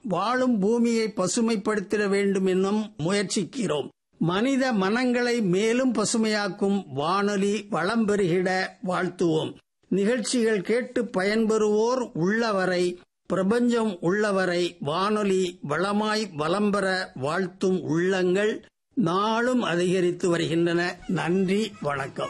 வாழும் பூமியை பசுமைப்படுத்திட வேண்டும் என்னும் முயற்சிக்கிறோம் மனித மனங்களை மேலும் பசுமையாக்கும் வானொலி வளம் பெருகிட வாழ்த்துவோம் நிகழ்ச்சிகள் கேட்டு பயன்பெறுவோர் உள்ளவரை பிரபஞ்சம் உள்ளவரை வானொலி வளமாய் வலம் பெற வாழ்த்தும் உள்ளங்கள் நாளும் அதிகரித்து வருகின்றன நன்றி வணக்கம்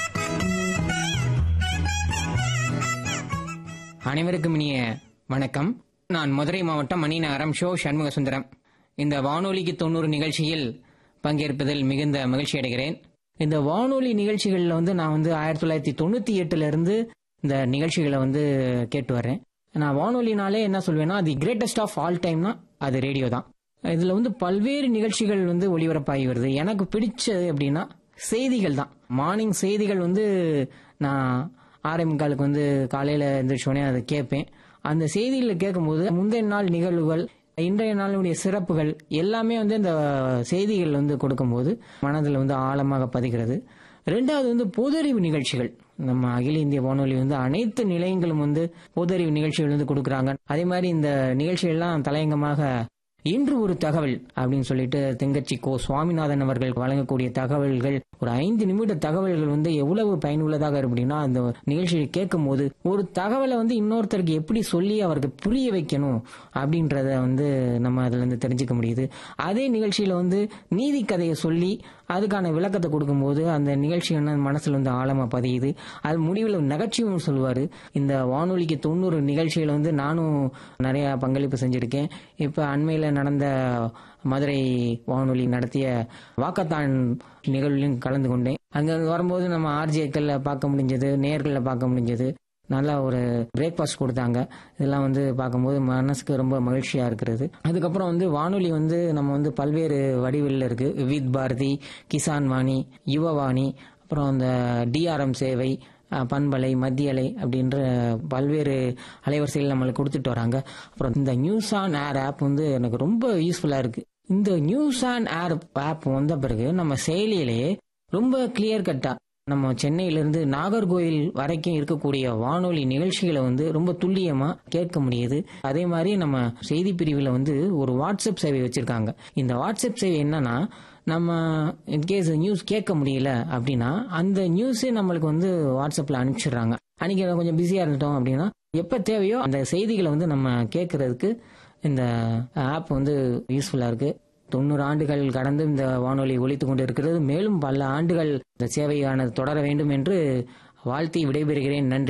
அனைவருக்கும் இனிய வணக்கம் நான் மதுரை மாவட்டம் மணிநகரம் ஷோ சண்முக சுந்தரம் இந்த வானொலிக்கு தொண்ணூறு நிகழ்ச்சியில் பங்கேற்பதில் மிகுந்த மகிழ்ச்சி அடைகிறேன் இந்த வானொலி நிகழ்ச்சிகளில் வந்து நான் வந்து ஆயிரத்தி தொள்ளாயிரத்தி தொண்ணூத்தி எட்டுல இருந்து இந்த நிகழ்ச்சிகளை வந்து கேட்டு வர்றேன் நான் வானொலினாலே என்ன சொல்வேன்னா தி கிரேட்டஸ்ட் ஆஃப் ஆல் டைம்னா அது ரேடியோ தான் இதுல வந்து பல்வேறு நிகழ்ச்சிகள் வந்து ஒளிபரப்பாகி வருது எனக்கு பிடிச்சது அப்படின்னா செய்திகள் தான் மார்னிங் செய்திகள் வந்து நான் ஆறே முக்காலுக்கு வந்து காலையில எந்திரிச்சோடனே அதை கேட்பேன் அந்த செய்திகளை கேட்கும்போது முந்தைய நாள் நிகழ்வுகள் இன்றைய நாளுடைய சிறப்புகள் எல்லாமே வந்து இந்த செய்திகள் வந்து கொடுக்கும்போது மனதில் வந்து ஆழமாக பதிகிறது ரெண்டாவது வந்து பொதறிவு நிகழ்ச்சிகள் நம்ம அகில இந்திய வானொலி வந்து அனைத்து நிலையங்களும் வந்து பொதறிவு நிகழ்ச்சிகள் வந்து கொடுக்குறாங்க அதே மாதிரி இந்த நிகழ்ச்சிகள்லாம் தலையங்கமாக இன்று ஒரு தகவல் அப்படின்னு சொல்லிட்டு தெங்கச்சி கோ சுவாமிநாதன் அவர்கள் வழங்கக்கூடிய தகவல்கள் ஒரு ஐந்து நிமிட தகவல்கள் வந்து எவ்வளவு பயனுள்ளதாக இருக்கு அப்படின்னா அந்த நிகழ்ச்சியை கேட்கும் போது ஒரு தகவலை வந்து இன்னொருத்தருக்கு எப்படி சொல்லி அவருக்கு புரிய வைக்கணும் அப்படின்றத வந்து நம்ம அதுல இருந்து தெரிஞ்சுக்க முடியுது அதே நிகழ்ச்சியில வந்து நீதி கதையை சொல்லி அதுக்கான விளக்கத்தை கொடுக்கும்போது அந்த நிகழ்ச்சி என்ன மனசுல வந்து ஆழமா பதியுது அது முடிவில் நகைச்சுவும் சொல்லுவாரு இந்த வானொலிக்கு தொண்ணூறு நிகழ்ச்சிகளை வந்து நானும் நிறைய பங்களிப்பு செஞ்சிருக்கேன் இப்ப அண்மையில நடந்த மதுரை வானொலி நடத்திய வாக்கத்தான் நிகழ்விலும் கலந்து கொண்டேன் அங்க வரும்போது நம்ம ஆர்ஜேக்கள்ல பார்க்க முடிஞ்சது நேர்களில் பார்க்க முடிஞ்சது நல்லா ஒரு பிரேக்ஃபாஸ்ட் கொடுத்தாங்க இதெல்லாம் வந்து பார்க்கும்போது மனசுக்கு ரொம்ப மகிழ்ச்சியா இருக்கிறது அதுக்கப்புறம் வந்து வானொலி வந்து நம்ம வந்து பல்வேறு வடிவில் இருக்கு வித் பாரதி கிசான் வாணி யுவவாணி அப்புறம் அந்த டிஆர்எம் சேவை அஹ், பண்பலை மத்தியலை அப்படின்ற பல்வேறு அலைவரிசைகள் நம்மளுக்கு கொடுத்துட்டு வராங்க அப்புறம் இந்த நியூஸ் ஆன் ஏர் ஆப் வந்து எனக்கு ரொம்ப யூஸ்ஃபுல்லா இருக்கு இந்த நியூஸ் ஆன் ஏர் ஆப் வந்த பிறகு நம்ம செயலியிலேயே ரொம்ப கிளியர் கட்டா நம்ம சென்னையிலிருந்து நாகர்கோயில் வரைக்கும் இருக்கக்கூடிய வானொலி நிகழ்ச்சிகளை வந்து ரொம்ப துல்லியமா கேட்க முடியுது அதே மாதிரி நம்ம செய்தி பிரிவுல வந்து ஒரு வாட்ஸ்அப் சேவை வச்சிருக்காங்க இந்த வாட்ஸ்அப் சேவை என்னன்னா நம்ம இன்கேஸ் நியூஸ் கேட்க முடியல அப்படின்னா அந்த நியூஸே நம்மளுக்கு வந்து வாட்ஸ்அப்ல அனுப்பிச்சிடுறாங்க அன்னைக்கு கொஞ்சம் பிஸியா இருந்துட்டோம் அப்படின்னா எப்ப தேவையோ அந்த செய்திகளை வந்து நம்ம கேட்கறதுக்கு இந்த ஆப் வந்து யூஸ்ஃபுல்லா இருக்கு தொண்ணூறு ஆண்டுகள் கடந்து இந்த வானொலி ஒலித்துக் கொண்டிருக்கிறது மேலும் பல ஆண்டுகள் இந்த சேவையானது தொடர வேண்டும் என்று வாழ்த்தி விடைபெறுகிறேன் நன்றி